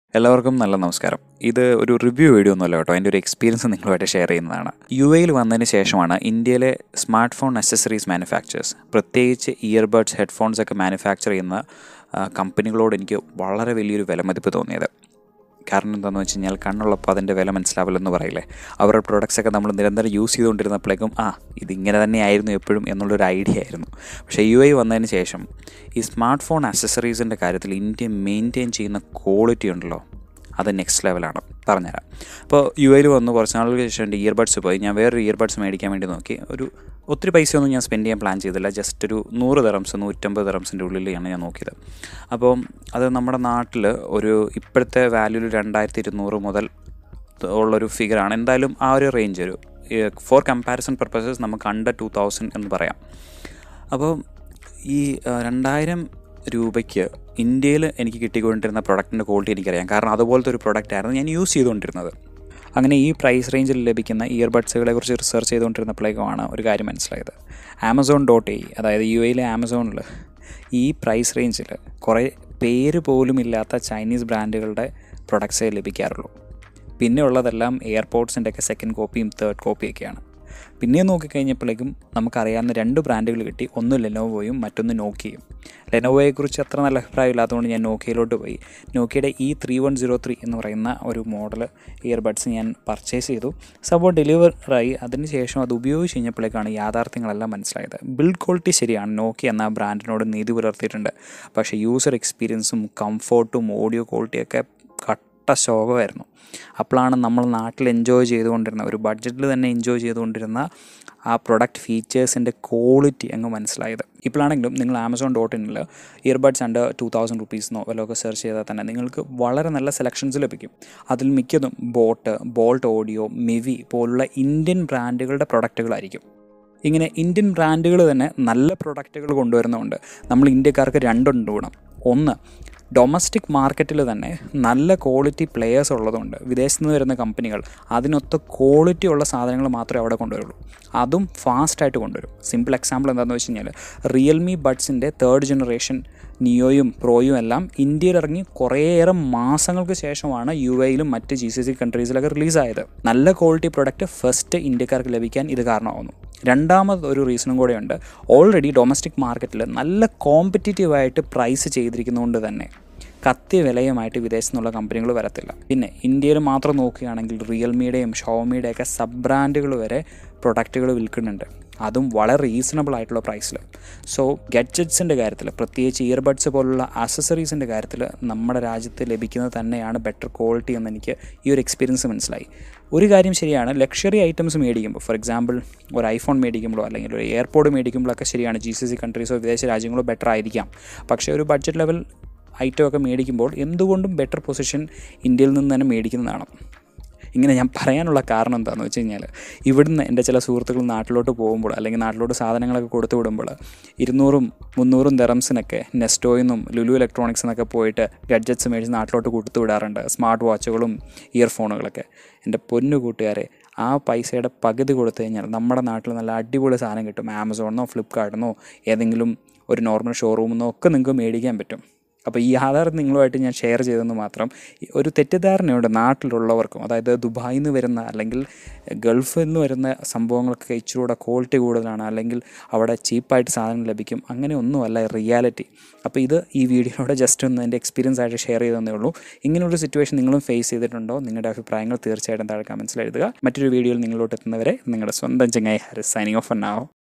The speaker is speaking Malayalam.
എല്ലാവർക്കും നല്ല നമസ്കാരം ഇത് ഒരു റിവ്യൂ വീഡിയോ ഒന്നുമല്ല കേട്ടോ എൻ്റെ ഒരു എക്സ്പീരിയൻസ് നിങ്ങളുമായിട്ട് ഷെയർ ചെയ്യുന്നതാണ് യു എയിൽ വന്നതിന് ശേഷമാണ് ഇന്ത്യയിലെ സ്മാർട്ട് ഫോൺ അക്സസറീസ് മാനുഫാക്ചേഴ്സ് പ്രത്യേകിച്ച് ഇയർബഡ്സ് ഹെഡ്ഫോൺസ് ഒക്കെ മാനുഫാക്ചർ ചെയ്യുന്ന ആ, കമ്പനികളോട് എനിക്ക് വളരെ വലിയൊരു വിലമതിപ്പ് തോന്നിയത് കാരണം എന്താണെന്ന് വെച്ച് കഴിഞ്ഞാൽ കണ്ണുള്ളപ്പോൾ അതിൻ്റെ വില മനസ്സിലാവില്ലെന്ന് പറയില്ലേ അവരുടെ പ്രൊഡക്ട്സ് ഒക്കെ നമ്മൾ നിരന്തരം യൂസ് ചെയ്തുകൊണ്ടിരുന്നപ്പോഴേക്കും ആ ഇതിങ്ങനെ തന്നെയായിരുന്നു എപ്പോഴും എന്നുള്ളൊരു ഐഡിയ ആയിരുന്നു പക്ഷേ യു ഐ വന്നതിന് ശേഷം ഈ സ്മാർട്ട് ഫോൺ അക്സസറീസിൻ്റെ കാര്യത്തിൽ ഇന്ത്യ മെയിൻറ്റെയിൻ ചെയ്യുന്ന ക്വാളിറ്റി ഉണ്ടല്ലോ അത് നെക്സ്റ്റ് ലെവലാണ് പറഞ്ഞുതരാം അപ്പോൾ യു എയിൽ വന്ന് കുറച്ച് നാളുകൾക്ക് ശേഷം എൻ്റെ ഇയർബഡ്സ് പോയി ഞാൻ വേറൊരു ഇയർബഡ്സ് മേടിക്കാൻ വേണ്ടി നോക്കി ഒരു ഒത്തിരി പൈസയൊന്നും ഞാൻ സ്പെൻഡ് ചെയ്യാൻ പ്ലാൻ ചെയ്തില്ല ജസ്റ്റ് ഒരു നൂറ് തെറംസ് നൂറ്റമ്പത് തെറംസിൻ്റെ ഉള്ളിലാണ് ഞാൻ നോക്കിയത് അപ്പോൾ അത് നമ്മുടെ നാട്ടിൽ ഒരു ഇപ്പോഴത്തെ വാല്യൂൽ രണ്ടായിരത്തി ഇരുന്നൂറ് മുതൽ ഉള്ളൊരു ഫിഗറാണ് എന്തായാലും ആ ഒരു റേഞ്ച് ഒരു ഫോർ കമ്പാരിസൺ പർപ്പസസ് നമുക്ക് അണ്ടർ ടു തൗസൻഡ് എന്ന് പറയാം അപ്പോൾ ഈ ആ, രണ്ടായിരം രൂപയ്ക്ക് ഇന്ത്യയിൽ എനിക്ക് കിട്ടിക്കൊണ്ടിരുന്ന പ്രൊഡക്റ്റിൻ്റെ ക്വാളിറ്റി എനിക്കറിയാം കാരണം അതുപോലത്തെ ഒരു പ്രൊഡക്റ്റ് ആയിരുന്നു ഞാൻ യൂസ് ചെയ്തുകൊണ്ടിരുന്നത് അങ്ങനെ ഈ പ്രൈസ് റേഞ്ചിൽ ലഭിക്കുന്ന ഇയർബഡ്സുകളെ കുറിച്ച് റിസർച്ച് ചെയ്തുകൊണ്ടിരുന്നപ്പോഴേക്കുമാണ് ഒരു കാര്യം മനസ്സിലായത് ആമസോൺ ഡോട്ട് എ അതായത് യു എയിലെ ആമസോണിൽ ഈ പ്രൈസ് റേഞ്ചിൽ കുറേ പേര് പോലും ഇല്ലാത്ത ചൈനീസ് ബ്രാൻഡുകളുടെ പ്രൊഡക്ട്സേ ലഭിക്കാറുള്ളൂ പിന്നെ ഉള്ളതെല്ലാം എയർപോർട്സിൻ്റെ ഒക്കെ സെക്കൻഡ് കോപ്പിയും തേർഡ് കോപ്പിയൊക്കെയാണ് പിന്നെ നോക്കിക്കഴിഞ്ഞപ്പോഴേക്കും നമുക്കറിയാവുന്ന രണ്ട് ബ്രാൻഡുകൾ കിട്ടി ഒന്ന് ലെനോവോയും മറ്റൊന്ന് നോക്കിയും ലെനോവോയെക്കുറിച്ച് അത്ര നല്ല അഭിപ്രായം ഇല്ലാത്തതുകൊണ്ട് ഞാൻ നോക്കിയയിലോട്ട് പോയി നോക്കിയുടെ E three one zero three എന്ന് പറയുന്ന ഒരു മോഡൽ ഇയർബഡ്സ് ഞാൻ പർച്ചേസ് ചെയ്തു സംഭവം ഡെലിവറായി അതിനുശേഷം അത് ഉപയോഗിച്ച് കഴിഞ്ഞപ്പോഴേക്കാണ് യാഥാർത്ഥ്യങ്ങളെല്ലാം മനസ്സിലായത് ബിൽഡ് ക്വാളിറ്റി ശരിയാണ് നോക്കി എന്ന ആ ബ്രാൻഡിനോട് നീതി പുലർത്തിയിട്ടുണ്ട് പക്ഷേ യൂസർ എക്സ്പീരിയൻസും കംഫോർട്ടും ഓഡിയോ ക്വാളിറ്റിയൊക്കെ കട്ട ശോകമായിരുന്നു അപ്പോഴാണ് നമ്മൾ നാട്ടിൽ എൻജോയ് ചെയ്തുകൊണ്ടിരുന്ന ഒരു ബഡ്ജറ്റിൽ തന്നെ എൻജോയ് ചെയ്തുകൊണ്ടിരുന്ന ആ പ്രൊഡക്റ്റ് ഫീച്ചേഴ്സിൻ്റെ ക്വാളിറ്റി അങ്ങ് മനസ്സിലായത് ഇപ്പോഴാണെങ്കിലും നിങ്ങൾ ആമസോൺ ഡോട്ട് ഇനിൽ ഇയർബഡ്സ് അണ്ടർ ടു തൗസൻഡ് റുപ്പീസിനോ വല്ലതൊക്കെ സെർച്ച് ചെയ്താൽ തന്നെ നിങ്ങൾക്ക് വളരെ നല്ല സെലക്ഷൻസ് ലഭിക്കും അതിൽ മിക്കതും ബോട്ട് ബോൾട്ട് ഓഡിയോ മിവി പോലുള്ള ഇന്ത്യൻ ബ്രാൻഡുകളുടെ പ്രൊഡക്റ്റുകളായിരിക്കും ഇങ്ങനെ ഇന്ത്യൻ ബ്രാൻഡുകൾ തന്നെ നല്ല പ്രൊഡക്റ്റുകൾ കൊണ്ടുവരുന്നതുകൊണ്ട് നമ്മൾ ഇന്ത്യക്കാർക്ക് രണ്ടുണ്ട് ഗുണം ഒന്ന് ഡൊമസ്റ്റിക് മാർക്കറ്റിൽ തന്നെ നല്ല ക്വാളിറ്റി പ്ലെയേഴ്സ് ഉള്ളതുകൊണ്ട് വിദേശത്ത് നിന്ന് വരുന്ന കമ്പനികൾ അതിനൊത്ത ക്വാളിറ്റി ഉള്ള സാധനങ്ങൾ മാത്രമേ അവിടെ കൊണ്ടുവരുള്ളൂ അതും ഫാസ്റ്റായിട്ട് കൊണ്ടുവരും സിമ്പിൾ എക്സാമ്പിൾ എന്താണെന്ന് വെച്ച് കഴിഞ്ഞാൽ റിയൽമി ബഡ്സിൻ്റെ തേർഡ് ജനറേഷൻ നിയോയും പ്രോയും എല്ലാം ഇന്ത്യയിൽ ഇറങ്ങി കുറേയേറെ മാസങ്ങൾക്ക് ശേഷമാണ് യു എയിലും മറ്റ് ജി സി സി കൺട്രീസിലൊക്കെ റിലീസായത് നല്ല ക്വാളിറ്റി പ്രൊഡക്റ്റ് ഫസ്റ്റ് ഇന്ത്യക്കാർക്ക് ലഭിക്കാൻ ഇത് കാരണമാവുന്നു രണ്ടാമത് ഒരു റീസണും കൂടെയുണ്ട് ഓൾറെഡി ഡൊമസ്റ്റിക് മാർക്കറ്റിൽ നല്ല കോമ്പറ്റീറ്റീവായിട്ട് പ്രൈസ് ചെയ്തിരിക്കുന്നതുകൊണ്ട് തന്നെ കത്തിയ വിലയുമായിട്ട് വിദേശത്തു നിന്നുള്ള കമ്പനികൾ വരത്തില്ല പിന്നെ ഇന്ത്യയിൽ മാത്രം നോക്കുകയാണെങ്കിൽ റിയൽമിയുടെയും ഷോമിയുടെയൊക്കെ സബ് ബ്രാൻഡുകൾ വരെ പ്രൊഡക്റ്റുകൾ വിൽക്കുന്നുണ്ട് അതും വളരെ റീസണബിൾ ആയിട്ടുള്ള പ്രൈസിൽ സോ ഗഡ്ജറ്റ്സിൻ്റെ കാര്യത്തിൽ പ്രത്യേകിച്ച് ഇയർബഡ്സ് പോലുള്ള ആക്സസറീസിൻ്റെ കാര്യത്തിൽ നമ്മുടെ രാജ്യത്ത് ലഭിക്കുന്നത് തന്നെയാണ് ബെറ്റർ ക്വാളിറ്റി എന്ന് എനിക്ക് ഈ ഒരു എക്സ്പീരിയൻസ് മനസ്സിലായി ഒരു കാര്യം ശരിയാണ് ലക്ഷറി ഐറ്റംസ് മേടിക്കുമ്പോൾ ഫോർ എക്സാമ്പിൾ ഒരു ഐഫോൺ മേടിക്കുമ്പോഴോ അല്ലെങ്കിൽ ഒരു എയർപോർട്ട് മേടിക്കുമ്പോഴൊക്കെ ശരിയാണ് ജി സി സി കൺട്രീസോ വിദേശ രാജ്യങ്ങളോ ബെറ്റർ ആയിരിക്കാം പക്ഷേ ഒരു ബഡ്ജറ്റ് ലെവൽ ഐറ്റം ഒക്കെ മേടിക്കുമ്പോൾ എന്തുകൊണ്ടും ബെറ്റർ പൊസിഷൻ ഇന്ത്യയിൽ നിന്ന് തന്നെ മേടിക്കുന്നതാണ് ഇങ്ങനെ ഞാൻ പറയാനുള്ള കാരണം എന്താണെന്ന് വെച്ച് കഴിഞ്ഞാൽ ഇവിടുന്ന് എൻ്റെ ചില സുഹൃത്തുക്കൾ നാട്ടിലോട്ട് പോകുമ്പോൾ അല്ലെങ്കിൽ നാട്ടിലോട്ട് സാധനങ്ങളൊക്കെ കൊടുത്തു വിടുമ്പോൾ ഇരുന്നൂറും മുന്നൂറും ദറംസിനൊക്കെ നെസ്റ്റോയിൽ നിന്നും ലുലു ഇലക്ട്രോണിക്സ് എന്നൊക്കെ പോയിട്ട് ഗഡ്ജറ്റ്സ് മേടിച്ച് നാട്ടിലോട്ട് കൊടുത്തു വിടാറുണ്ട് സ്മാർട്ട് വാച്ചുകളും ഇയർഫോണുകളൊക്കെ എൻ്റെ പൊന്നു കൂട്ടുകാരെ ആ പൈസയുടെ പകുതി കൊടുത്തു കഴിഞ്ഞാൽ നമ്മുടെ നാട്ടിൽ നല്ല അടിപൊളി സാധനം കിട്ടും ആമസോണിന്നോ ഫ്ലിപ്കാർട്ടിന്നോ ഏതെങ്കിലും ഒരു നോർമൽ ഷോറൂമിൽ നിന്നോ ഒക്കെ നിങ്ങൾക്ക് മേടിക്കാൻ പറ്റും അപ്പോൾ ഈ ആധാരം നിങ്ങളുമായിട്ട് ഞാൻ ഷെയർ ചെയ്തെന്ന് മാത്രം ഈ ഒരു തെറ്റിദ്ധാരണയുണ്ട് നാട്ടിലുള്ളവർക്കും അതായത് ദുബായിൽ നിന്ന് വരുന്ന അല്ലെങ്കിൽ ഗൾഫിൽ നിന്ന് വരുന്ന സംഭവങ്ങളൊക്കെ ഇച്ചിരി കൂടെ ക്വാളിറ്റി കൂടുതലാണ് അല്ലെങ്കിൽ അവിടെ ചീപ്പായിട്ട് സാധനം ലഭിക്കും അങ്ങനെ ഒന്നുമല്ല റിയാലിറ്റി അപ്പോൾ ഇത് ഈ വീഡിയോയുടെ ജസ്റ്റ് ഒന്ന് എൻ്റെ എക്സ്പീരിയൻസ് ആയിട്ട് ഷെയർ ചെയ്തതേ ഉള്ളൂ ഇങ്ങനൊരു സിറ്റുവേഷൻ നിങ്ങളും ഫേസ് ചെയ്തിട്ടുണ്ടോ നിങ്ങളുടെ അഭിപ്രായങ്ങൾ തീർച്ചയായിട്ടും താഴെ കമൻസിൽ എഴുതുക മറ്റൊരു വീഡിയോയിൽ നിങ്ങളോട്ട് എത്തുന്നവരെ നിങ്ങളുടെ സ്വന്തം ചങ്ങായി ഹാരിസ് സൈനിങ് ഓഫ് എന്നാവും